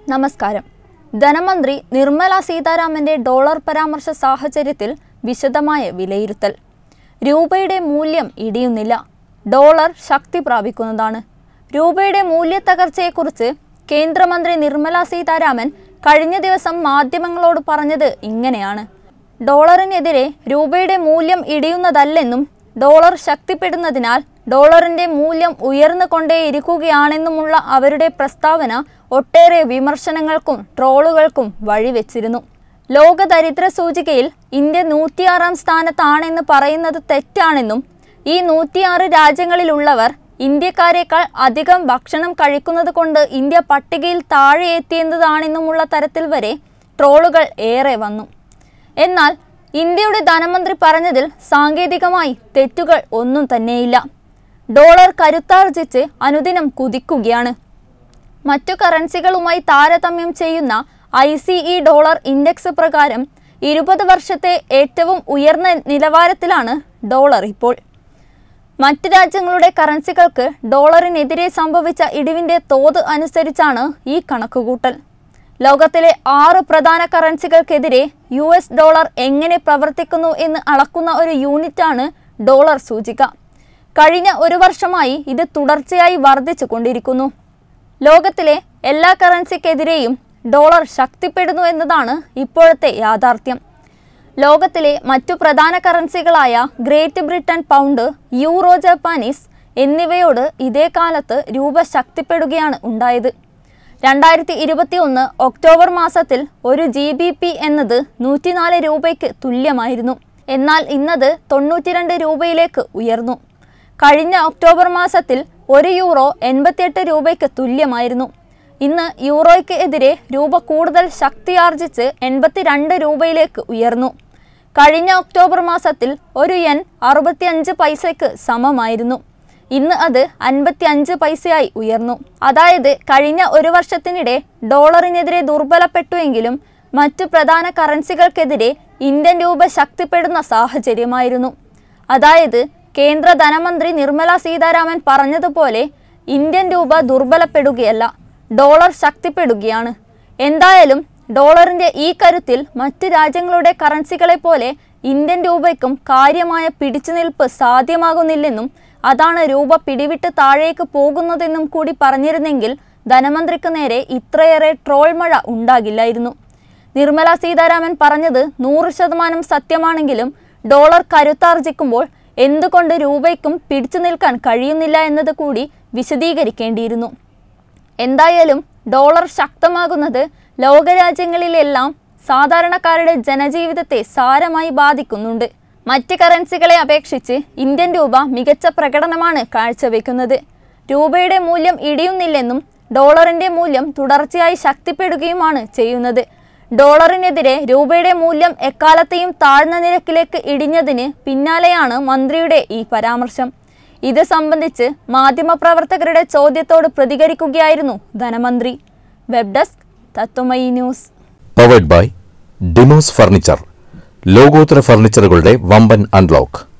നമസ്കാരം ധനമന്ത്രി നിർമ്മല സീതാരാമന്റെ ഡോളർ പരാമർശ സാഹചര്യത്തിൽ വിശദമായ വിലയിരുത്തൽ രൂപയുടെ മൂല്യം ഇടിയുന്നില്ല ഡോളർ ശക്തി പ്രാപിക്കുന്നതാണ് രൂപയുടെ മൂല്യത്തകർച്ചയെക്കുറിച്ച് കേന്ദ്രമന്ത്രി നിർമ്മല സീതാരാമൻ കഴിഞ്ഞ ദിവസം മാധ്യമങ്ങളോട് പറഞ്ഞത് ഇങ്ങനെയാണ് ഡോളറിനെതിരെ രൂപയുടെ മൂല്യം ഇടിയുന്നതല്ലെന്നും ഡോളർ ശക്തിപ്പെടുന്നതിനാൽ ഡോളറിന്റെ മൂല്യം ഉയർന്നുകൊണ്ടേയിരിക്കുകയാണെന്നുമുള്ള അവരുടെ പ്രസ്താവന ഒട്ടേറെ വിമർശനങ്ങൾക്കും ട്രോളുകൾക്കും വഴിവെച്ചിരുന്നു ലോക ദരിദ്ര സൂചികയിൽ ഇന്ത്യ നൂറ്റിയാറാം സ്ഥാനത്താണെന്ന് പറയുന്നത് തെറ്റാണെന്നും ഈ നൂറ്റിയാറ് രാജ്യങ്ങളിലുള്ളവർ ഇന്ത്യക്കാരേക്കാൾ അധികം ഭക്ഷണം കഴിക്കുന്നത് കൊണ്ട് ഇന്ത്യ പട്ടികയിൽ താഴെ എത്തിയെന്നതാണെന്നുമുള്ള തരത്തിൽ വരെ ട്രോളുകൾ ഏറെ വന്നു എന്നാൽ ഇന്ത്യയുടെ ധനമന്ത്രി പറഞ്ഞതിൽ സാങ്കേതികമായി തെറ്റുകൾ ഒന്നും തന്നെയില്ല ഡോളർ കരുത്താർജിച്ച് അനുദിനം കുതിക്കുകയാണ് മറ്റു കറൻസികളുമായി താരതമ്യം ചെയ്യുന്ന I C E dollar index പ്രകാരം ഇരുപത് വർഷത്തെ ഏറ്റവും ഉയർന്ന നിലവാരത്തിലാണ് ഡോളർ ഇപ്പോൾ മറ്റ് രാജ്യങ്ങളുടെ കറൻസികൾക്ക് ഡോളറിനെതിരെ സംഭവിച്ച ഇടിവിന്റെ തോത് അനുസരിച്ചാണ് ഈ കണക്കുകൂട്ടൽ ലോകത്തിലെ ആറ് പ്രധാന കറൻസികൾക്കെതിരെ യു എസ് ഡോളർ എങ്ങനെ പ്രവർത്തിക്കുന്നു എന്ന് അളക്കുന്ന ഒരു യൂണിറ്റാണ് ഡോളർ സൂചിക കഴിഞ്ഞ ഒരു വർഷമായി ഇത് തുടർച്ചയായി വർദ്ധിച്ചു കൊണ്ടിരിക്കുന്നു ലോകത്തിലെ എല്ലാ കറൻസിക്കെതിരെയും ഡോളർ ശക്തിപ്പെടുന്നു എന്നതാണ് ഇപ്പോഴത്തെ യാഥാർത്ഥ്യം ലോകത്തിലെ മറ്റു പ്രധാന കറൻസികളായ Great Britain pound euro Japanese എന്നിവയോട് ഇതേ കാലത്ത് രൂപ ശക്തിപ്പെടുകയാണ് ഉണ്ടായത് രണ്ടായിരത്തി ഇരുപത്തി ഒന്ന് ഒക്ടോബർ മാസത്തിൽ ഒരു ജി ബി പി എന്നത് നൂറ്റിനാല് രൂപയ്ക്ക് തുല്യമായിരുന്നു എന്നാൽ ഇന്നത് തൊണ്ണൂറ്റിരണ്ട് രൂപയിലേക്ക് ഉയർന്നു കഴിഞ്ഞ ഒക്ടോബർ മാസത്തിൽ ഒരു യൂറോ എൺപത്തിയെട്ട് രൂപയ്ക്ക് തുല്യമായിരുന്നു ഇന്ന് യൂറോയ്ക്ക് എതിരെ രൂപ കൂടുതൽ ശക്തിയാർജിച്ച് എൺപത്തിരണ്ട് രൂപയിലേക്ക് ഉയർന്നു കഴിഞ്ഞ ഒക്ടോബർ മാസത്തിൽ ഒരു യെൻ അറുപത്തിയഞ്ച് പൈസയ്ക്ക് സമമായിരുന്നു ഇന്ന് അത് അൻപത്തി അഞ്ച് പൈസയായി ഉയർന്നു അതായത് കഴിഞ്ഞ ഒരു വർഷത്തിനിടെ ഡോളറിനെതിരെ ദുർബലപ്പെട്ടുവെങ്കിലും മറ്റു പ്രധാന കറൻസികൾക്കെതിരെ ഇന്ത്യൻ രൂപ ശക്തിപ്പെടുന്ന സാഹചര്യമായിരുന്നു അതായത് കേന്ദ്ര ധനമന്ത്രി നിർമ്മല സീതാരാമൻ പറഞ്ഞതുപോലെ ഇന്ത്യൻ രൂപ ദുർബലപ്പെടുകയല്ല ഡോളർ ശക്തിപ്പെടുകയാണ് എന്തായാലും ഡോളറിന്റെ ഈ കരുത്തിൽ മറ്റ് രാജ്യങ്ങളുടെ കറൻസികളെ പോലെ ഇന്ത്യൻ രൂപയ്ക്കും കാര്യമായ പിടിച്ചുനിൽപ്പ് സാധ്യമാകുന്നില്ലെന്നും അതാണ് രൂപ പിടിവിട്ട് താഴേക്ക് പോകുന്നതെന്നും കൂടി പറഞ്ഞിരുന്നെങ്കിൽ ധനമന്ത്രിക്ക് നേരെ ഇത്രയേറെ ട്രോൾ മഴ ഉണ്ടാകില്ലായിരുന്നു നിർമ്മല സീതാരാമൻ പറഞ്ഞത് നൂറ് ശതമാനം സത്യമാണെങ്കിലും ഡോളർ കരുത്താർജിക്കുമ്പോൾ എന്തുകൊണ്ട് രൂപയ്ക്കും പിടിച്ചു നിൽക്കാൻ കഴിയുന്നില്ല എന്നത് കൂടി വിശദീകരിക്കേണ്ടിയിരുന്നു എന്തായാലും ഡോളർ ശക്തമാകുന്നത് ലോകരാജ്യങ്ങളിലെല്ലാം സാധാരണക്കാരുടെ ജനജീവിതത്തെ സാരമായി ബാധിക്കുന്നുണ്ട് മറ്റ് കറൻസികളെ അപേക്ഷിച്ച് ഇന്ത്യൻ രൂപ മികച്ച പ്രകടനമാണ് കാഴ്ചവെക്കുന്നത് രൂപയുടെ മൂല്യം ഇടിയുന്നില്ലെന്നും ഡോളറിന്റെ മൂല്യം തുടർച്ചയായി ശക്തിപ്പെടുകയുമാണ് ചെയ്യുന്നത് ഡോളറിനെതിരെ രൂപയുടെ മൂല്യം എക്കാലത്തെയും താഴ്ന്ന നിരക്കിലേക്ക് ഇടിഞ്ഞതിന് പിന്നാലെയാണ് മന്ത്രിയുടെ ഈ പരാമർശം ഇത് സംബന്ധിച്ച് മാധ്യമപ്രവർത്തകരുടെ ചോദ്യത്തോട് പ്രതികരിക്കുകയായിരുന്നു ധനമന്ത്രി web desk Tatwamayi news powered by Demos furniture ലോകോത്തര ഫർണിച്ചറുകളുടെ വമ്പൻ അൺലോക്ക്